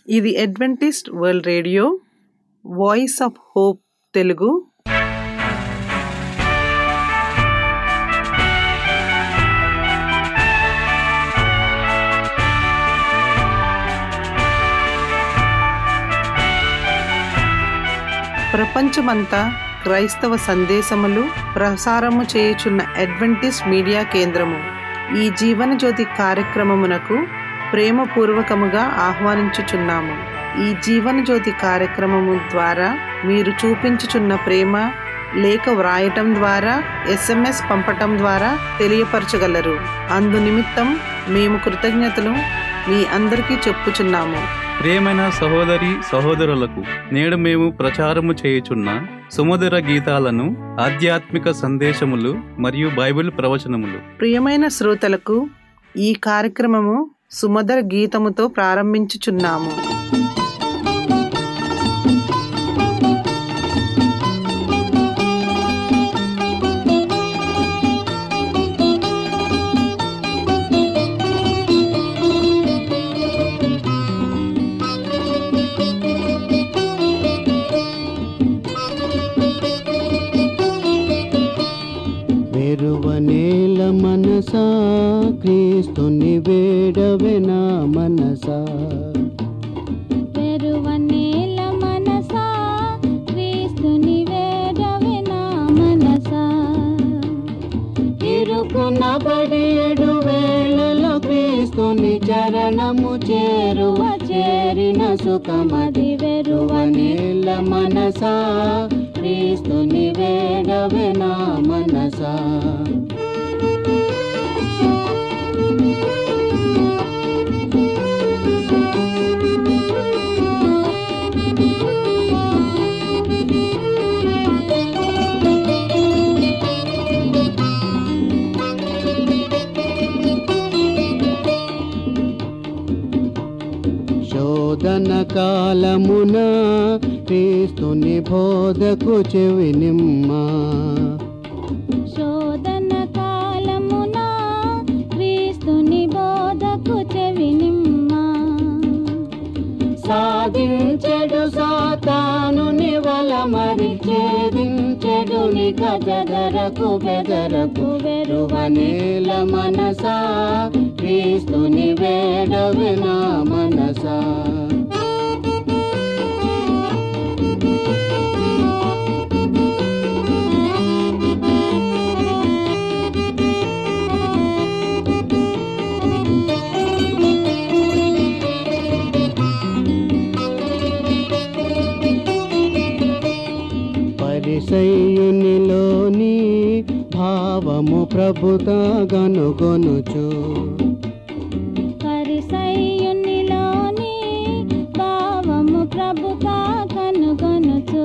ఇది Adventist world radio voice of hope Telugu ప్రపంచమంతా క్రైస్తవ సందేశములు ప్రసారము చేయుచున్న అడ్వెంటిస్ట్ మీడియా కేంద్రము ఈ జీవన జ్యోతి కార్యక్రమమునకు ప్రేమపూర్వకముగా ఆహ్వానించుచున్నాము ఈ జీవన జ్యోతి కార్యక్రమము ద్వారా మీరు చూపించుచున్న ప్రేమ లేఖ వ్రాయటం ద్వారా ఎస్ఎంఎస్ పంపటం ద్వారా తెలియపరచగలరు అందు నిమిత్తం మేము కృతజ్ఞతలు మీ అందరికీ చెప్పుచున్నాము ప్రియమైన సహోదరి సహోదరులకు నేడు మేము ప్రచారము చేయుచున్న సుమధుర గీతాలను ఆధ్యాత్మిక సందేశములు మరియు బైబిల్ ప్రవచనములు ప్రియమైన శ్రోతలకు ఈ కార్యక్రమము సుమధుర గీతముతో ప్రారంభించుచున్నాము వెరువనేల మనసా క్రీస్తుని వేడవెనా మనసా పెరువనేల మనసా క్రీస్తుని వేడవిన మనసా ఇరుకున పడేడు వేళలో క్రీస్తుని చరణము చేరువ చేరిన సుఖమది వెరువనేల మనసా క్రీస్తుని వేడవెనా మనసా శోధన కాలమున క్రీస్తుని బోధకు చెవి నిమ్మా శోధన కాలమున క్రీస్తుని బోధకు చెవినిమ్మా సాధించెడు సాతాను నివల మరి ఛేదించెడు నిక బెదరకు బెదరకు వెరువనేల మనసా క్రీస్తుని వేడవినా మనసా పరిసయ్యునిలోని భావము ప్రభుత గనుగొనుచు పరిసయ్యునిలోని భావము ప్రభుగా కనుగొనుచు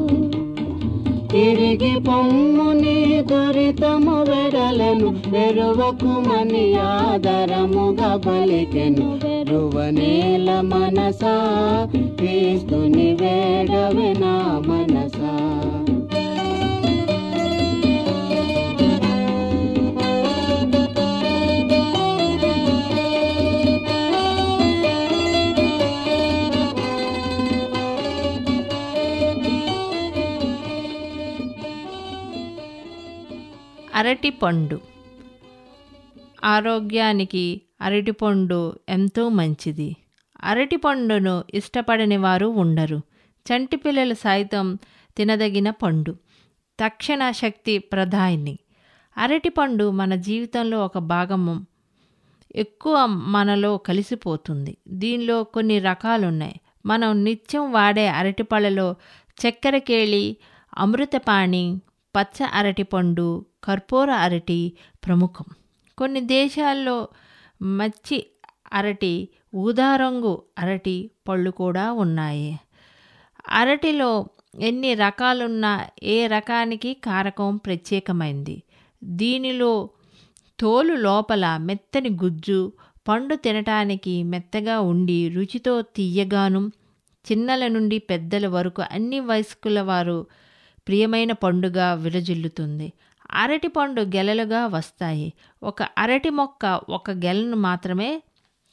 తిరిగి పొమ్ముని దురితము వెడలను వెరువకు మని ఆదరముగా బలికెను వెరువనేల మనసా క్రీస్తుని వేడవినా మనసా అరటిపండు ఆరోగ్యానికి అరటిపండు ఎంతో మంచిది అరటిపండును ఇష్టపడని వారు ఉండరు చంటి పిల్లలు సైతం తినదగిన పండు తక్షణ శక్తి ప్రధాని అరటిపండు మన జీవితంలో ఒక భాగము ఎక్కువ మనలో కలిసిపోతుంది దీనిలో కొన్ని రకాలున్నాయి మనం నిత్యం వాడే అరటిపళ్ళలో చక్కెరకేళి అమృతపాణి పచ్చ అరటిపండు కర్పూర అరటి ప్రముఖం కొన్ని దేశాల్లో మచ్చి అరటి ఊదారంగు అరటి పళ్ళు కూడా ఉన్నాయి అరటిలో ఎన్ని రకాలున్నా ఏ రకానికి కారకం ప్రత్యేకమైంది దీనిలో తోలు లోపల మెత్తని గుజ్జు పండు తినటానికి మెత్తగా ఉండి రుచితో తీయగాను చిన్నల నుండి పెద్దల వరకు అన్ని వయస్కుల వారు ప్రియమైన పండుగ విరజిల్లుతుంది అరటి పండు గెలలుగా వస్తాయి ఒక అరటి మొక్క ఒక గెలను మాత్రమే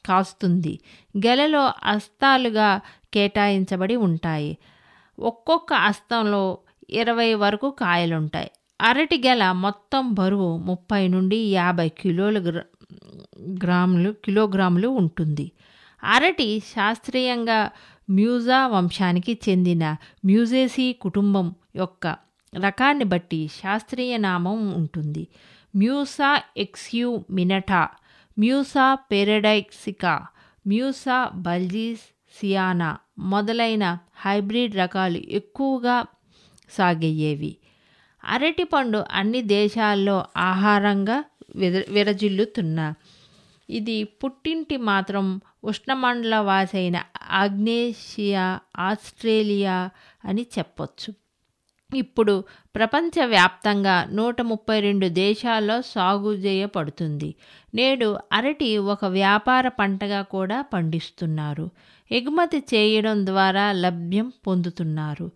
కాస్తుంది గెలలో అస్తాలుగా కేటాయించబడి ఉంటాయి ఒక్కొక్క అస్తంలో ఇరవై వరకు కాయలుంటాయి అరటి గెల మొత్తం బరువు ముప్పై నుండి యాభై కిలోల గ్రా గ్రాములు కిలోగ్రాములు ఉంటుంది అరటి శాస్త్రీయంగా మ్యూజా వంశానికి చెందిన మ్యూజేసీ కుటుంబం యొక్క రకాన్ని బట్టి శాస్త్రీయ నామం ఉంటుంది మ్యూసా ఎక్స్యూ మినటా మ్యూసా పెరడైక్సికా మ్యూసా బల్జీస్ సియానా మొదలైన హైబ్రిడ్ రకాలు ఎక్కువగా సాగయ్యేవి అరటిపండు అన్ని దేశాల్లో ఆహారంగా విర విరజిల్లుతున్న ఇది పుట్టింటి మాత్రం ఉష్ణమండల వాసైన ఆగ్నేషియా ఆస్ట్రేలియా అని చెప్పొచ్చు ఇప్పుడు ప్రపంచవ్యాప్తంగా నూట ముప్పై రెండు దేశాల్లో సాగు చేయబడుతుంది నేడు అరటి ఒక వ్యాపార పంటగా కూడా పండిస్తున్నారు ఎగుమతి చేయడం ద్వారా లభ్యం పొందుతున్నారు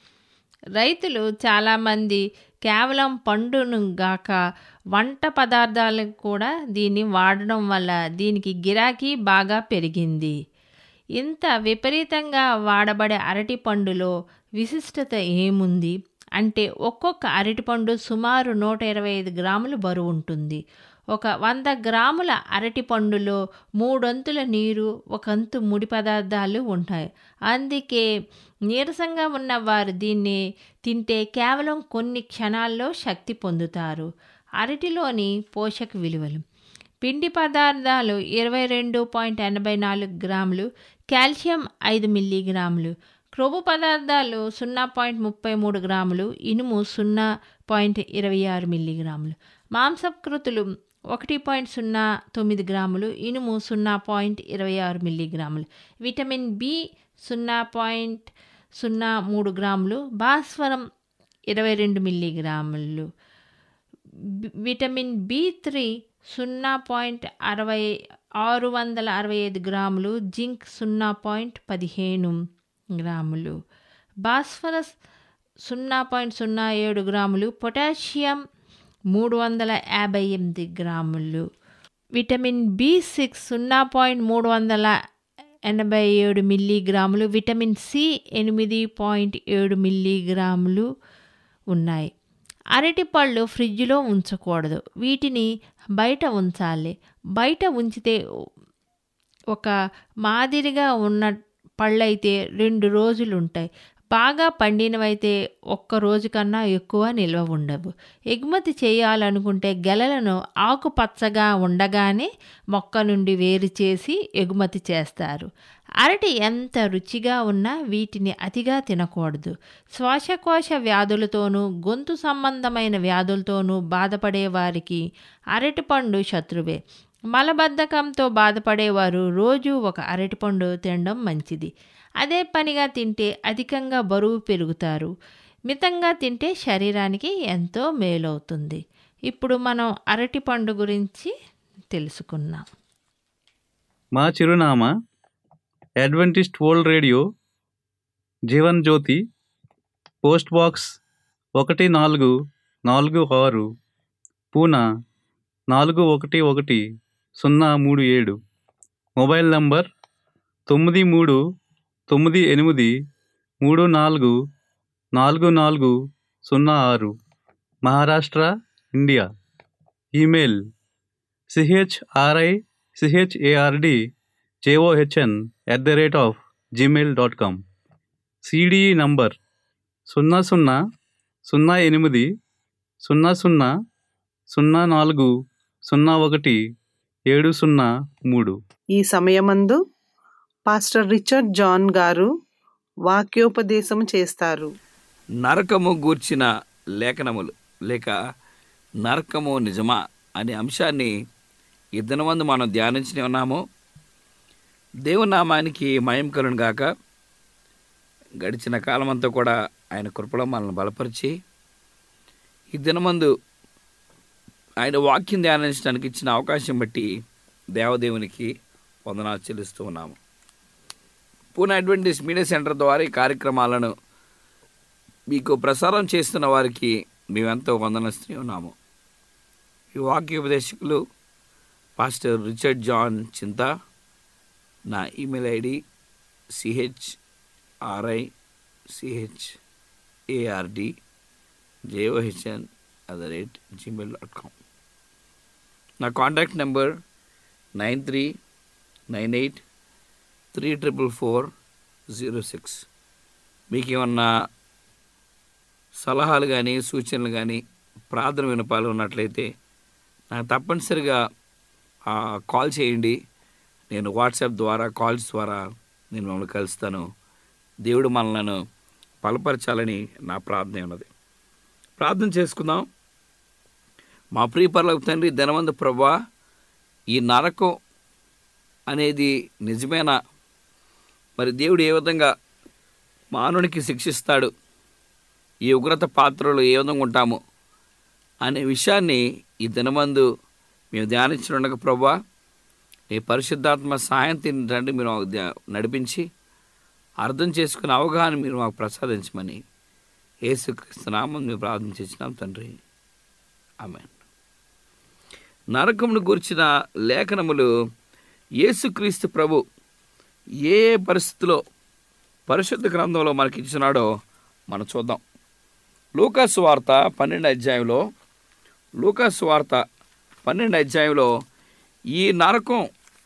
రైతులు చాలామంది కేవలం పండును గాక వంట పదార్థాలకు కూడా దీన్ని వాడడం వల్ల దీనికి గిరాకీ బాగా పెరిగింది ఇంత విపరీతంగా వాడబడే అరటి పండులో విశిష్టత ఏముంది అంటే ఒక్కొక్క అరటిపండు సుమారు నూట ఇరవై ఐదు గ్రాములు బరువు ఉంటుంది ఒక వంద గ్రాముల అరటి పండులో మూడొంతుల నీరు ఒకంతు ముడి పదార్థాలు ఉంటాయి అందుకే నీరసంగా ఉన్న వారు దీన్ని తింటే కేవలం కొన్ని క్షణాల్లో శక్తి పొందుతారు అరటిలోని పోషక విలువలు పిండి పదార్థాలు ఇరవై రెండు పాయింట్ ఎనభై నాలుగు గ్రాములు కాల్షియం ఐదు మిల్లీగ్రాములు క్రొవ్వు పదార్థాలు సున్నా పాయింట్ ముప్పై మూడు గ్రాములు ఇనుము సున్నా పాయింట్ ఇరవై ఆరు మిల్లీగ్రాములు మాంసకృతులు ఒకటి పాయింట్ సున్నా తొమ్మిది గ్రాములు ఇనుము సున్నా పాయింట్ ఇరవై ఆరు మిల్లీగ్రాములు విటమిన్ బి సున్నా పాయింట్ సున్నా మూడు గ్రాములు భాస్వరం ఇరవై రెండు మిల్లీగ్రాములు బి- విటమిన్ బి త్రీ సున్నా పాయింట్ అరవై ఆరు వందల అరవై ఐదు గ్రాములు జింక్ సున్నా పాయింట్ పదిహేను గ్రాములు భాస్వరస్ సున్నా పాయింట్ సున్నా ఏడు గ్రాములు పొటాషియం మూడు వందల యాభై ఎనిమిది గ్రాములు విటమిన్ బి సిక్స్ సున్నా పాయింట్ మూడు వందల ఎనభై ఏడు మిల్లీగ్రాములు విటమిన్ సి ఎనిమిది పాయింట్ ఏడు మిల్లీగ్రాములు ఉన్నాయి అరటిపళ్ళు ఫ్రిడ్జ్లో ఉంచకూడదు వీటిని బయట ఉంచాలి బయట ఉంచితే ఒక మాదిరిగా ఉన్న పళ్ళైతే రెండు రోజులు ఉంటాయి బాగా పండినవైతే ఒక్క రోజు కన్నా ఎక్కువ నిల్వ ఉండవు ఎగుమతి చేయాలనుకుంటే గెలలను ఆకుపచ్చగా ఉండగానే మొక్క నుండి వేరు చేసి ఎగుమతి చేస్తారు అరటి ఎంత రుచిగా ఉన్నా వీటిని అతిగా తినకూడదు శ్వాసకోశ వ్యాధులతోనూ గొంతు సంబంధమైన వ్యాధులతోనూ బాధపడే వారికి అరటిపండు శత్రువే మలబద్ధకంతో బాధపడేవారు రోజు ఒక అరటిపండు తినడం మంచిది అదే పనిగా తింటే అధికంగా బరువు పెరుగుతారు మితంగా తింటే శరీరానికి ఎంతో మేలవుతుంది ఇప్పుడు మనం అరటిపండు గురించి తెలుసుకున్నాం మా చిరునామా Adventist world radio Jeevan Jyothi post box ఒకటి నాలుగు నాలుగు ఆరు పూనా నాలుగు ఒకటి ఒకటి సున్నా మూడు ఏడు మొబైల్ నంబర్ తొమ్మిది మూడు తొమ్మిది ఎనిమిది మూడు నాలుగు నాలుగు నాలుగు సున్నా ఆరు Maharashtra India email C H R I C H A R D J O H N at the rate of gmail dot com C D E number సున్నా సున్నా సున్నా ఎనిమిది సున్నా సున్నా సున్నా నాలుగు సున్నా ఒకటి ఏడు సున్నా మూడు ఈ సమయమందు పాస్టర్ రిచర్డ్ జాన్ గారు వాక్యోపదేశం చేస్తారు నరకము గూర్చిన లేఖనములు లేక నరకము నిజమా అనే అంశాన్ని ఈ దినమందు మనం ధ్యానించి ఉన్నాము దేవునామానికి మయం కలును గాక గడిచిన కాలమంతా కూడా ఆయన కృపలో మనల్ని బలపరిచి ఈ దినమందు ఆయన వాక్యం ధ్యానించడానికి ఇచ్చిన అవకాశం బట్టి దేవదేవునికి వందనాలు చెల్లిస్తూ ఉన్నాము పూనా అడ్వెంటిస్ మీడియా సెంటర్ ద్వారా ఈ కార్యక్రమాలను మీకు ప్రసారం చేస్తున్న వారికి మేమెంతో వందనస్తూ ఉన్నాము ఈ వాక్యోపదేశకులు పాస్టర్ రిచర్డ్ జాన్ చింత నా email ID C H R I C H A R D J O H N at the rate gmail dot com నా contact number nine three nine eight three triple four zero six మీకు ఏమన్నా సలహాలు కానీ సూచనలు కానీ ప్రార్థన వినపాలు ఉన్నట్లయితే నాకు తప్పనిసరిగా ఆ, కాల్ చేయండి నేను వాట్సాప్ ద్వారా కాల్స్ ద్వారా నేను మిమ్మల్ని కలుస్తాను దేవుడు మనలను బలపరచాలని నా ప్రార్థన ఉన్నది ప్రార్థన చేసుకుందాం మా ప్రియపరలకు తండ్రి ధనవంత ప్రభా ఈ నరకం అనేది నిజమేనా మరి దేవుడు ఏ విధంగా మానవునికి శిక్షిస్తాడు ఈ ఉగ్రత పాత్రలో ఏ విధంగా ఉంటాము అనే విషయాన్ని ఈ దినమందు మేము ధ్యానించడానికి ప్రభా నీ పరిశుద్ధాత్మ సాయం తినండి మీరు మాకు ధ్యా- నడిపించి అర్థం చేసుకునే అవగాహన మీరు మాకు ప్రసాదించమని యేసుక్రీస్తు నామం మేము ప్రార్థన చేసినాం తండ్రి ఆమెన్ నరకమును గురించిన లేఖనములు యేసుక్రీస్తు ప్రభు ఏ ఏ పరిస్థితిలో పరిశుద్ధ గ్రంథంలో మనకి ఇచ్చినాడో మనం చూద్దాం లూకాసు వార్త పన్నెండు అధ్యాయంలో లూకాసు వార్త పన్నెండు అధ్యాయంలో ఈ నరకం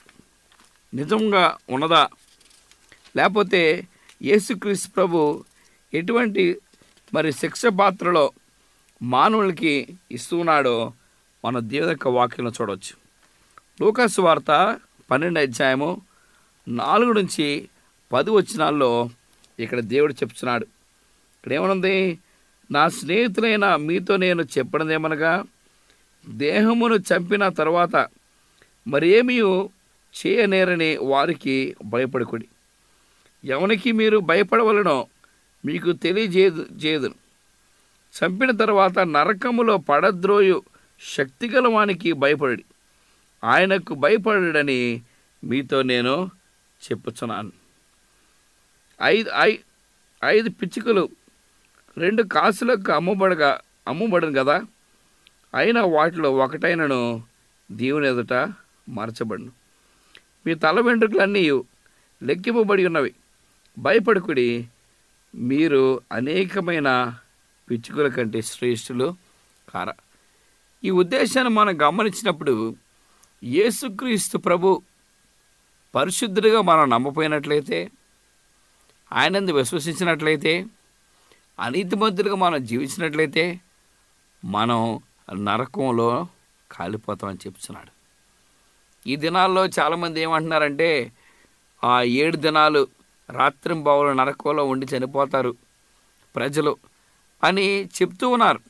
నిజంగా ఉన్నదా లేకపోతే యేసుక్రీస్తు ప్రభు ఎటువంటి మరి శిక్ష పాత్రలో మానవులకి ఇస్తున్నాడో మన దేవుని యొక్క వాక్యంలో చూడవచ్చు లూకాసు వార్త పన్నెండు అధ్యాయము నాలుగు నుంచి పది వచనాల్లో ఇక్కడ దేవుడు చెప్తున్నాడు ఇక్కడ ఏమనుంది నా స్నేహితులైన మీతో నేను చెప్పినదేమనగా దేహమును చంపిన తర్వాత మరేమీ చేయనేరని వారికి భయపడకుడి ఎవరికి మీరు భయపడవలనో మీకు తెలియజేదు చేయదు చంపిన తర్వాత నరకములో పడద్రోయు శక్తిగల వానికి భయపడి ఆయనకు భయపడడని మీతో నేను చెప్పుచున్నాను ఐదు ఐ ఐదు పిచ్చుకలు రెండు కాసులకు అమ్మబడగా అమ్మబడను కదా అయినా వాటిలో ఒకటైనను దేవుని ఎదుట మార్చబడును మీ తల వెంట్రుకలన్నీ లెక్కింపబడి ఉన్నవి భయపడుకుడి మీరు అనేకమైన పిచ్చుకల కంటే శ్రేష్ఠులు కార ఈ ఉద్దేశాన్ని మనం గమనించినప్పుడు యేసుక్రీస్తు ప్రభు పరిశుద్ధుడిగా మనం నమ్మపోయినట్లయితే ఆయనందు విశ్వసించినట్లయితే అనీతిమంతులుగా మనం జీవించినట్లయితే మనం నరకంలో కాలిపోతామని చెప్తున్నాడు ఈ దినాల్లో చాలామంది ఏమంటున్నారంటే ఆ ఏడు దినాలు రాత్రింబావులు నరకంలో ఉండి చనిపోతారు ప్రజలు అని చెప్తూ ఉన్నారు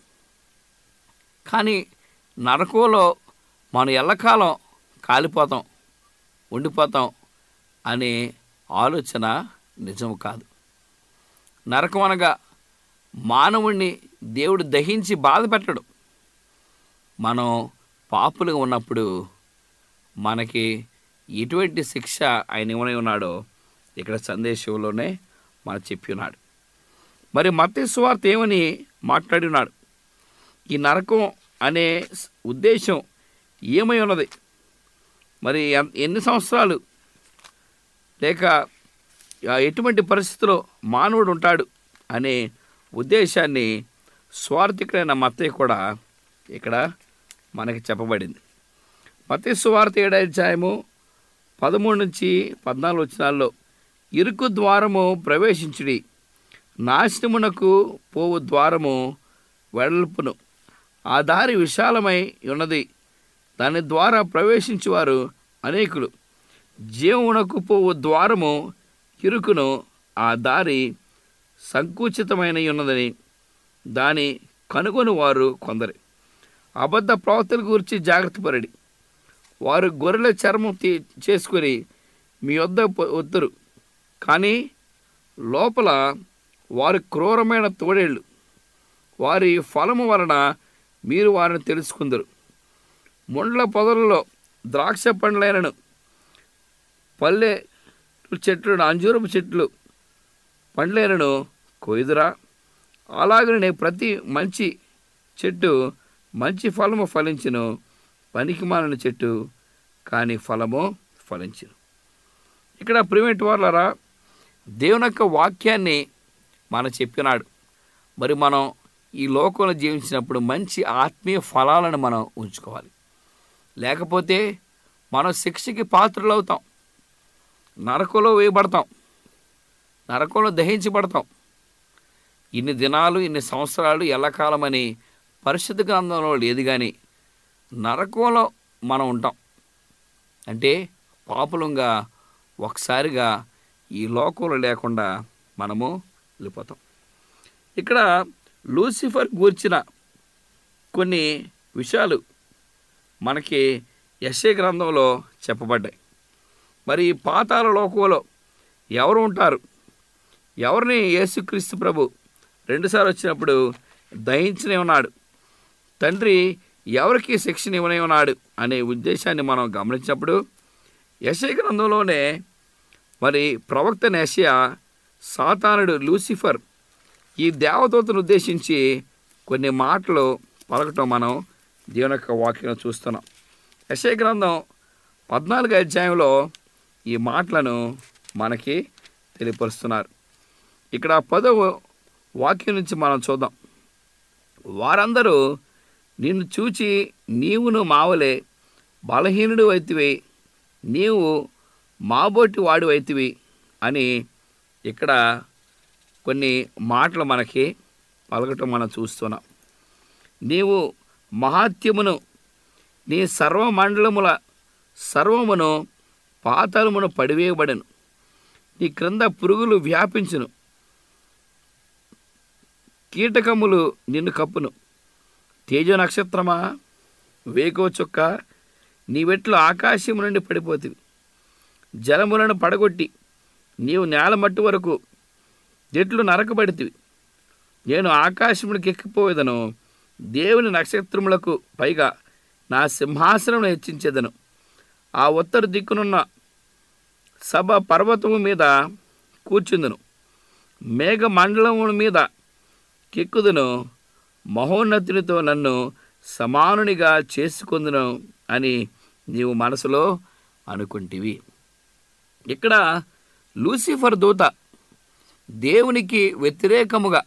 కానీ నరకంలో మనం ఎల్లకాలం కాలిపోతాం ఉండిపోతాం అనే ఆలోచన నిజం కాదు నరకం అనగా మానవుణ్ణి దేవుడు దహించి బాధ పెట్టడు మనం పాపులుగా ఉన్నప్పుడు మనకి ఎటువంటి శిక్ష ఆయన ఇవ్వనై ఉన్నాడో ఇక్కడ సందేశంలోనే మనకు చెప్పి ఉన్నాడు మరి మత్తి సువార్త ఏమని మాట్లాడి ఉన్నాడు ఈ నరకం అనే స్- ఉద్దేశం ఏమై ఉన్నది మరి ఎన్- ఎన్ని సంవత్సరాలు లేక ఆ ఎటువంటి పరిస్థితిలో మానవుడు ఉంటాడు అనే ఉద్దేశాన్ని స్వార్థికుడైన మత్తయ్య కూడా ఇక్కడ మనకి చెప్పబడింది మత్తయి సువార్త ఏడు అధ్యాయము పదమూడు నుంచి పద్నాలుగు వచనాల్లో ఇరుకు ద్వారము ప్రవేశించుడి నాశనమునకు పోవు ద్వారము వెడల్పును ఆ దారి విశాలమై ఉన్నది దాని ద్వారా ప్రవేశించువారు అనేకులు జీవమునకు పోవు ద్వారము ఇరుకును ఆ దారి సంకుచితమైన ఉన్నదని దాని కనుగొని వారు కొందరు అబద్ధ ప్రవర్తన గురించి జాగ్రత్త పరడి వారు గొర్రెల చర్మం తీ చేసుకొని మీ వద్ద పొ- వద్దరు కానీ లోపల వారి క్రూరమైన తోడేళ్ళు వారి ఫలము వలన మీరు వారిని తెలుసుకుందరు ముండ్ల పొదలలో ద్రాక్ష పండ్లైనను పల్లె చెట్లు అంజూరపు చెట్లు పండ్లైనను కొయ్దురా అలాగనే ప్రతి మంచి చెట్టు మంచి ఫలము ఫలించును పనికిమాలిన చెట్టు కానీ ఫలము ఫలించును ఇక్కడ ప్రివెంట్ వాళ్ళరా దేవుని యొక్క వాక్యాన్ని మన చెప్పినాడు మరి మనం ఈ లోకంలో జీవించినప్పుడు మంచి ఆత్మీయ ఫలాలను మనం ఉంచుకోవాలి లేకపోతే మనం శిక్షకి పాత్రలు అవుతాం నరకంలో వేయబడతాం నరకంలో దహించబడతాం ఇన్ని దినాలు ఇన్ని సంవత్సరాలు ఎల్లకాలమని పరిశుద్ధ గ్రంథంలో లేదు కానీ నరకంలో మనం ఉంటాం అంటే పాపులంగా ఒకసారిగా ఈ లోకంలో లేకుండా మనము వెళ్ళిపోతాం ఇక్కడ లూసిఫర్ గూర్చిన కొన్ని విషయాలు మనకి యశే గ్రంథంలో చెప్పబడ్డాయి మరి ఈ పాతాల లోకంలో ఎవరు ఉంటారు ఎవరిని యేసుక్రీస్తు ప్రభు రెండుసార్లు వచ్చినప్పుడు దహించనే ఉన్నాడు తండ్రి ఎవరికి శిక్షణ ఇవ్వనే ఉన్నాడు అనే ఉద్దేశాన్ని మనం గమనించినప్పుడు యశయ గ్రంథంలోనే మరి ప్రవక్త నేషయ సాతానుడు లూసిఫర్ ఈ దేవదూతను ఉద్దేశించి కొన్ని మాటలు పలకటం మనం దేవుని యొక్క వాక్యం చూస్తున్నాం యశయ గ్రంథం పద్నాలుగు అధ్యాయంలో ఈ మాటలను మనకి తెలియపరుస్తున్నారు ఇక్కడ పదవ వాక్యం నుంచి మనం చూద్దాం వారందరూ నిన్ను చూచి నీవును మావలే బలహీనుడు అయితివి నీవు మాబోటి వాడు అయితివి అని ఇక్కడ కొన్ని మాటలు మనకి పలకటం మనం చూస్తున్నాం నీవు మహాత్యమును నీ సర్వమండలముల సర్వమును పాతాళమును పడివేయబడను నీ క్రింద పురుగులు వ్యాపించును కీటకములు నిన్ను కప్పును తేజ నక్షత్రమా వేకో చుక్క నీవెట్లు ఆకాశము నుండి పడిపోతివి జలములను పడగొట్టి నీవు నేల మట్టు వరకు చెట్లు నరకబడితివి నేను ఆకాశమునికి ఎక్కిపోయేదను దేవుని నక్షత్రములకు పైగా నా సింహాసనం హెచ్చించేదను ఆ ఉత్తర దిక్కునున్న సభ పర్వతము మీద కూర్చుందును మేఘ మండలము మీద కెక్కుదును మహోన్నతునితో నన్ను సమానునిగా చేసుకుందును అని నీవు మనసులో అనుకుంటివి ఇక్కడ లూసిఫర్ దూత దేవునికి వ్యతిరేకముగా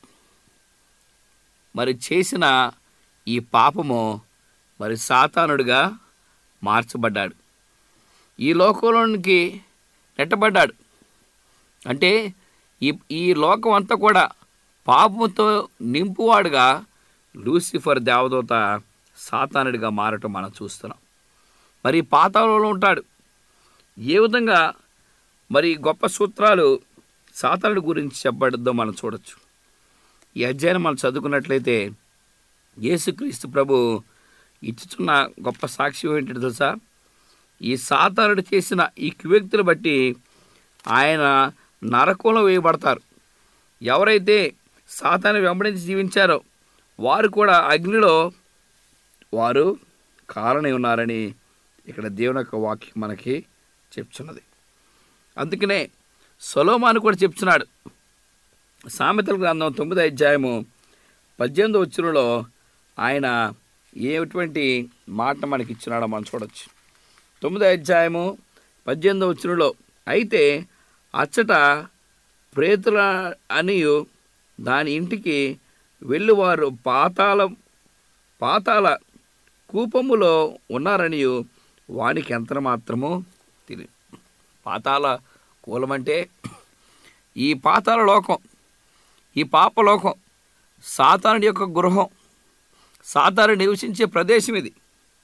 మరి చేసిన ఈ పాపము మరి సాతానుడిగా మార్చబడ్డాడు ఈ లోకంలోనికి నెట్టబడ్డాడు అంటే ఈ ఈ లోకం అంతా కూడా పాపముతో నింపువాడుగా లూసిఫర్ దేవదూత సాతానుడిగా మారటం మనం చూస్తున్నాం మరి పాతాళంలో ఉంటాడు ఏ విధంగా మరి గొప్ప సూత్రాలు సాతానుడి గురించి చెప్పబడద్దో మనం చూడొచ్చు ఈ అధ్యాయం మనం చదువుకున్నట్లయితే యేసుక్రీస్తు ప్రభు ఇచ్చుచున్న గొప్ప సాక్ష్యం ఏంటంటే తెలుసా ఈ సాతానుడు చేసిన ఈ వ్యక్తులు బట్టి ఆయన నరకంలో వేయబడతారు ఎవరైతే సాతాను వెంబడించి జీవించారో వారు కూడా అగ్నిలో వారు కారణై ఉన్నారని ఇక్కడ దేవుని యొక్క వాక్యం మనకి చెప్తున్నది అందుకనే సొలోమాను కూడా చెప్తున్నాడు సామెతల గ్రంథం తొమ్మిదో అధ్యాయము పద్దెనిమిదో వచ్చినలో ఆయన ఏటువంటి మాట మనకి ఇచ్చినాడో మనం చూడొచ్చు తొమ్మిదో అధ్యాయము పద్దెనిమిదో వచ్చినలో అయితే అచ్చట ప్రేతుల అనియు దాని ఇంటికి వెళ్ళువారు పాతాళ పాతాళ కూపములో ఉన్నారనియు వానికి ఎంత మాత్రము తెలియదు పాతాళ కూలమంటే ఈ పాతాళ లోకం ఈ పాపలోకం సాతానుడి యొక్క గృహం సాతాను నివసించే ప్రదేశం ఇది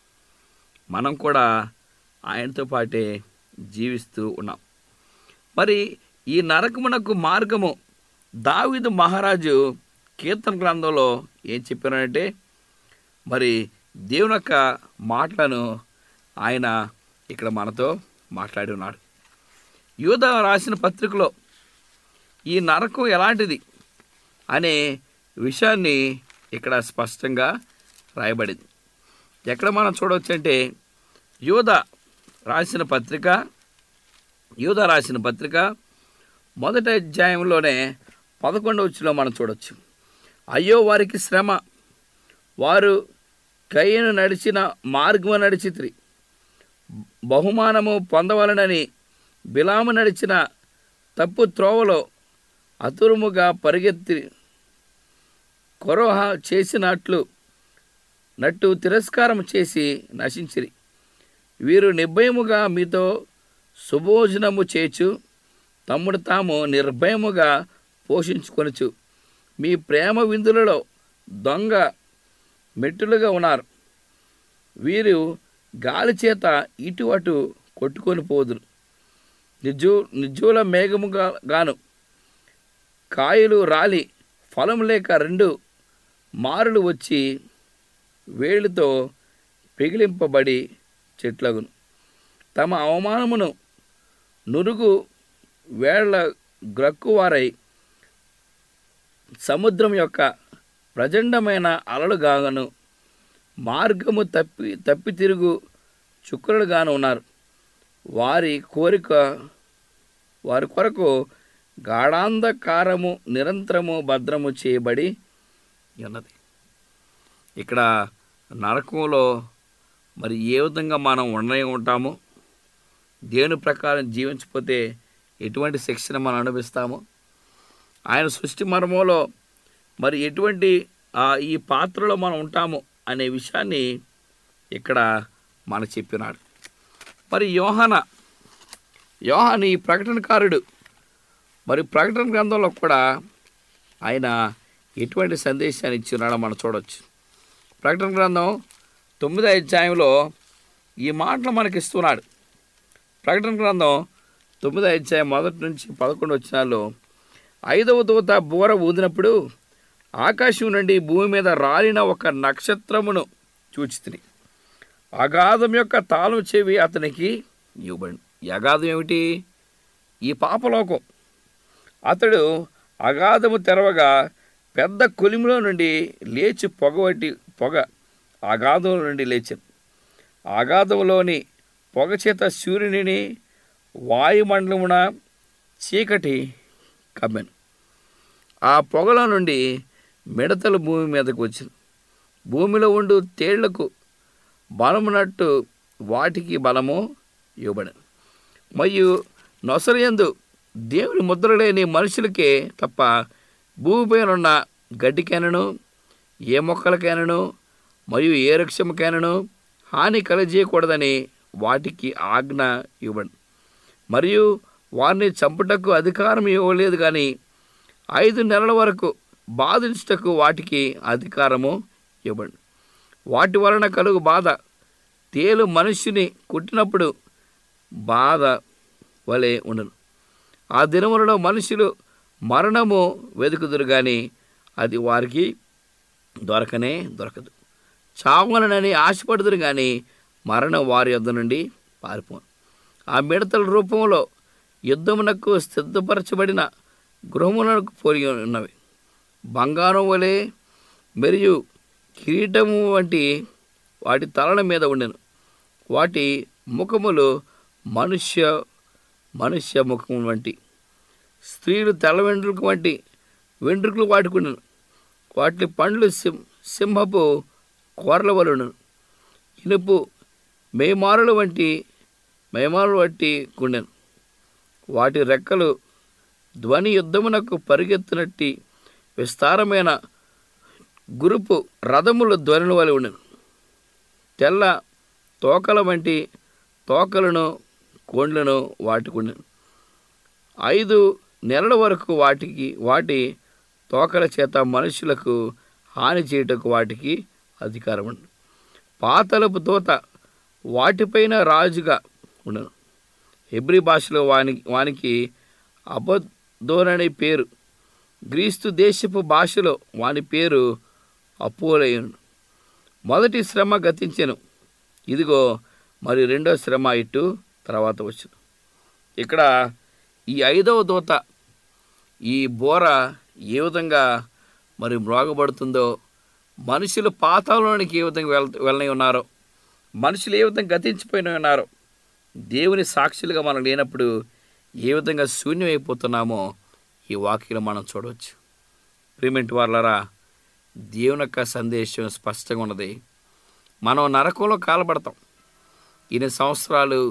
మనం కూడా ఆయనతో పాటే జీవిస్తూ ఉన్నాం మరి ఈ నరకమునకు మార్గము దావిదు మహారాజు కీర్తన గ్రంథంలో ఏం చెప్పారంటే మరి దేవుని యొక్క మాటలను ఆయన ఇక్కడ మనతో మాట్లాడి ఉన్నాడు యూద రాసిన పత్రికలో ఈ నరకం ఎలాంటిది అనే విషయాన్ని ఇక్కడ స్పష్టంగా రాయబడింది ఎక్కడ మనం చూడవచ్చు అంటే యూద రాసిన పత్రిక యూద రాసిన పత్రిక మొదటి అధ్యాయంలోనే పదకొండవచ్చిలో మనం చూడొచ్చు అయ్యో వారికి శ్రమ వారు కయ్యను నడిచిన మార్గము నడిచిత్రి బహుమానము పొందవలనని బిలాము నడిచిన తప్పు త్రోవలో అతురుముగా పరిగెత్తి కొరోహ చేసినట్లు నట్టు తిరస్కారం చేసి నశించిరి వీరు నిర్భయముగా మీతో సుభోజనము చేచు తమ్ముడు తాము నిర్భయముగా పోషించుకొనచ్చు మీ ప్రేమ విందులలో దొంగ మెట్టులుగా ఉన్నారు వీరు గాలి చేత ఇటు అటు కొట్టుకొని పోదురు నిర్జూ నిర్జూల మేఘముగా గాను కాయలు రాలి ఫలం లేక రెండు మారులు వచ్చి వేళ్ళతో పిగిలింపబడి చెట్లగును తమ అవమానమును నురుగు వేళ్ల గ్రక్కువారై సముద్రం యొక్క ప్రచండమైన అలలుగాను మార్గము తప్పి తప్పి తిరుగు చుక్కలుగాను ఉన్నారు వారి కోరిక వారి కొరకు గాఢాంధకారము నిరంతరము భద్రము చేయబడి ఉన్నది ఇక్కడ నరకంలో మరి ఏ విధంగా మనం ఉండనే ఉంటాము దేవుని ప్రకారం జీవించకపోతే ఎటువంటి శిక్షణ మనం అనుభవిస్తాము ఆయన సృష్టి మర్మంలో మరి ఎటువంటి ఆ, ఈ పాత్రలో మనం ఉంటాము అనే విషయాన్ని ఇక్కడ మనకు చెప్పినాడు మరి యోహాన యోహాన్ ఈ ప్రకటనకారుడు మరి ప్రకటన గ్రంథంలో కూడా ఆయన ఎటువంటి సందేశాన్ని ఇచ్చినాడో మనం చూడవచ్చు ప్రకటన గ్రంథం తొమ్మిదో అధ్యాయంలో ఈ మాటలు మనకి ఇస్తున్నాడు ప్రకటన గ్రంథం తొమ్మిదో అధ్యాయం మొదటి నుంచి పదకొండు వచ్చినాల్లో ఐదవ దూత బూర ఊదినప్పుడు ఆకాశం నుండి భూమి మీద రాలిన ఒక నక్షత్రమును చూచితిని అగాధం యొక్క తాళం చెవి అతనికి ఇవ్వబడి ఈ అగాధం ఏమిటి ఈ పాపలోకం అతడు అగాధము తెరవగా పెద్ద కొలిమిలో నుండి లేచి పొగవటి పొగ అగాధంలో నుండి లేచింది అగాధంలోని పొగ చేత సూర్యునిని వాయుమండలమున చీకటి కమ్మెను ఆ పొగలో నుండి మిడతలు భూమి మీదకు వచ్చింది భూమిలో ఉండు తేళ్లకు బలమునట్టు వాటికి బలము ఇవ్వబడను మరియు నొసరయందు దేవుని ముద్ర లేని మనుషులకే తప్ప భూమిపైన ఉన్న గడ్డికైనను ఏ మొక్కలకైనను మరియు ఏ వృక్షముకైనను హాని కలజేయకూడదని వాటికి ఆజ్ఞ ఇవ్వండి మరియు వారిని చంపుటకు అధికారం ఇవ్వలేదు కానీ ఐదు నెలల వరకు బాధించుటకు వాటికి అధికారము ఇవ్వండి వాటి వలన కలుగు బాధ తేలు మనుష్యుని కుట్టినప్పుడు బాధ వలె ఉండను ఆ దినములలో మనుషులు మరణము వెతుకుదురు కానీ అది వారికి దొరకనే దొరకదు చావనని ఆశపడుదురు కానీ మరణం వారి యొద్ద నుండి పారిపోను ఆ మిడతల రూపంలో యుద్ధమునకు సిద్ధపరచబడిన గృహమునకు పోలి ఉన్నవి బంగారం వలె మరియు కిరీటము వంటి వాటి తలల మీద ఉండెను వాటి ముఖములు మనుష్య మనుష్య ముఖం వంటి స్త్రీలు తెల్ల వెంట్రుక వంటి వెంట్రుకలు వాటికుండెను వాటి పండ్లు సింహ సింహపు కూరల వలన ఇనుపు మేమారుల వంటి మేమారుల వంటి కుండెను వాటి రెక్కలు ధ్వని యుద్ధమునకు పరిగెత్తినట్టి విస్తారమైన గురుపు రథముల ధ్వనుల వలె ఉండెను తెల్ల తోకల వంటి తోకలను కోండ్లను వాటికుండెను ఐదు నెలల వరకు వాటికి వాటి తోకల చేత మనుషులకు హాని చేయుటకు వాటికి అధికారం ఉంది పాతలపు దూత వాటిపైన రాజుగా ఉండను హెబ్రి భాషలో వానికి వానికి అబద్ధోనని పేరు గ్రీస్తు దేశపు భాషలో వాని పేరు అపోలయును మొదటి శ్రమ గతించెను ఇదిగో మరి రెండో శ్రమ ఇటు తర్వాత వచ్చును ఇక్కడ ఈ ఐదవ దూత ఈ బోర ఏ విధంగా మరి మ్రోగబడుతుందో మనుషులు పాతాలోనికి ఏ విధంగా వెళ్ వెళ్ళని ఉన్నారో మనుషులు ఏ విధంగా గతించిపోయిన ఉన్నారో దేవుని సాక్షులుగా మనం లేనప్పుడు ఏ విధంగా శూన్యమైపోతున్నామో ఈ వాక్యలో మనం చూడవచ్చు ప్రిమెంట్ వాళ్ళరా దేవుని యొక్క సందేశం స్పష్టంగా ఉన్నది మనం నరకంలో కాలబడతాం ఇన్ని సంవత్సరాలు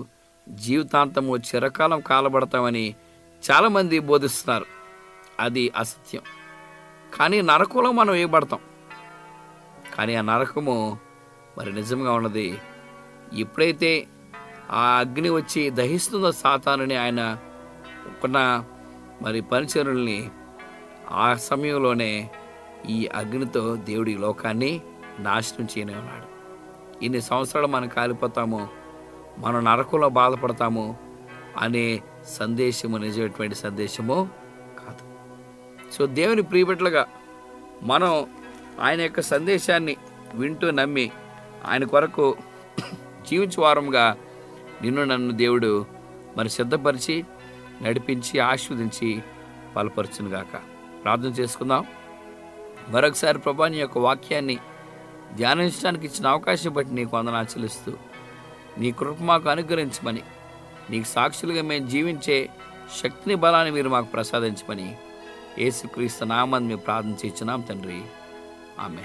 జీవితాంతము చిరకాలం కాలబడతామని చాలామంది బోధిస్తున్నారు అది అసత్యం కానీ నరకంలో మనం వేయబడతాం కానీ ఆ నరకము మరి నిజంగా ఉన్నది ఎప్పుడైతే ఆ అగ్ని వచ్చి దహిస్తుందో సాతానుని ఆయన ఉన్న మరి పరిచరుల్ని ఆ సమయంలోనే ఈ అగ్నితో దేవుడి లోకాన్ని నాశనం చేయనే ఉన్నాడు ఇన్ని సంవత్సరాలు మనం కాలిపోతాము మనం నరకంలో బాధపడతాము అనే సందేశము నిజమైనటువంటి సందేశము కాదు సో దేవుని ప్రియబిడ్డలుగా మనం ఆయన యొక్క సందేశాన్ని వింటూ నమ్మి ఆయన కొరకు జీవించే వారంగా నిన్ను నన్ను దేవుడు మరి సిద్ధపరిచి నడిపించి ఆస్వాదించి బలపరచునుగాక ప్రార్థన చేసుకుందాం మరొకసారి ప్రభా నీ యొక్క వాక్యాన్ని ధ్యానించడానికి ఇచ్చిన అవకాశం బట్టి నీకు వందనాలు చెల్లిస్తూ నీ కృప మాకు అనుగ్రహించమని నీకు సాక్షులుగా మేము జీవించే శక్తిని బలాన్ని మీరు మాకు ప్రసాదించమని యేసుక్రీస్తు నామాన్ని మేము ప్రార్థన చేస్తున్నాం తండ్రి ఆమె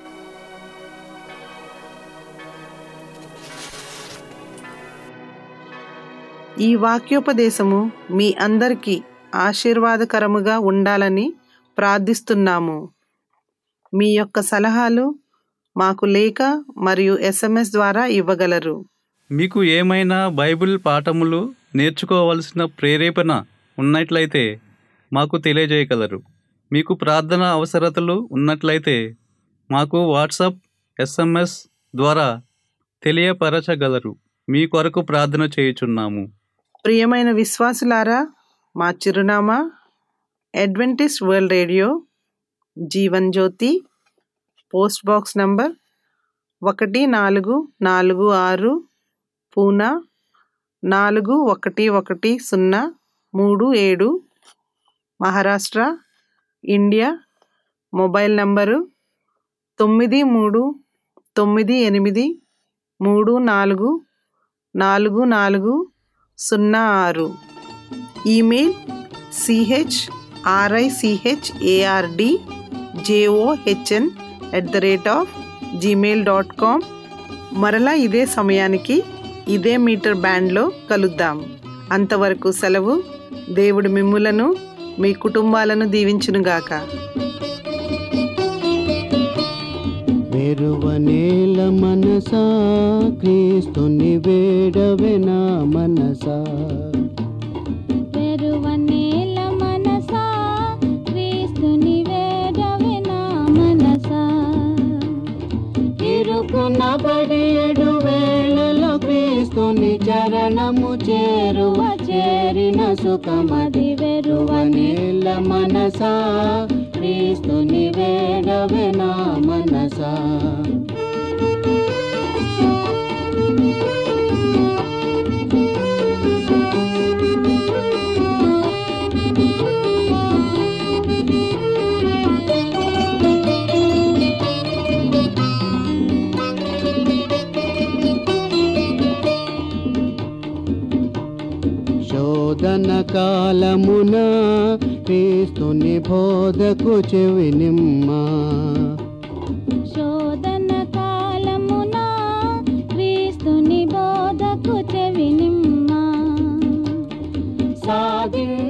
ఈ వాక్యోపదేశము మీ అందరికీ ఆశీర్వాదకరముగా ఉండాలని ప్రార్థిస్తున్నాము మీ యొక్క సలహాలు మాకు లేఖ మరియు ఎస్ఎంఎస్ ద్వారా ఇవ్వగలరు మీకు ఏమైనా బైబిల్ పాఠములు నేర్చుకోవలసిన ప్రేరేపణ ఉన్నట్లయితే మాకు తెలియజేయగలరు మీకు ప్రార్థన అవసరతలు ఉన్నట్లయితే మాకు వాట్సాప్ ఎస్ఎంఎస్ ద్వారా తెలియపరచగలరు మీ కొరకు ప్రార్థన చేయుచున్నాము ప్రియమైన విశ్వాసులారా మా చిరునామా Adventist world radio Jeevan Jyothi post box number ఒకటి నాలుగు నాలుగు ఆరు పూనా నాలుగు ఒకటి ఒకటి సున్నా మూడు ఏడు మహారాష్ట్ర ఇండియా మొబైల్ నంబరు తొమ్మిది మూడు తొమ్మిది ఎనిమిది మూడు నాలుగు నాలుగు నాలుగు సున్నా ఆరు email C H R I C H A R D J O H N at the rate of gmail dot com మరలా ఇదే సమయానికి ఇదే మీటర్ బ్యాండ్లో కలుద్దాం అంతవరకు సెలవు దేవుడు మిమ్ములను మీ కుటుంబాలను దీవించునుగాక వెరువనేల మనసా క్రీస్తుని వేడవెనా మనసా పెరువనేల మనసా క్రీస్తుని వేడవే నా మనసా ఇరుకున పడేడు వేళలో క్రీస్తుని చరణము చేరువ చేరిన సుఖమది వెరువనేల మనసా క్రీస్తుని వేడవెనా మనసా శోధన కాలమున క్రీస్తుని బోధకు చెవి నిమ్మా శోధన కాలమున క్రీస్తుని బోధకు చెవి నిమ్మా సాధించ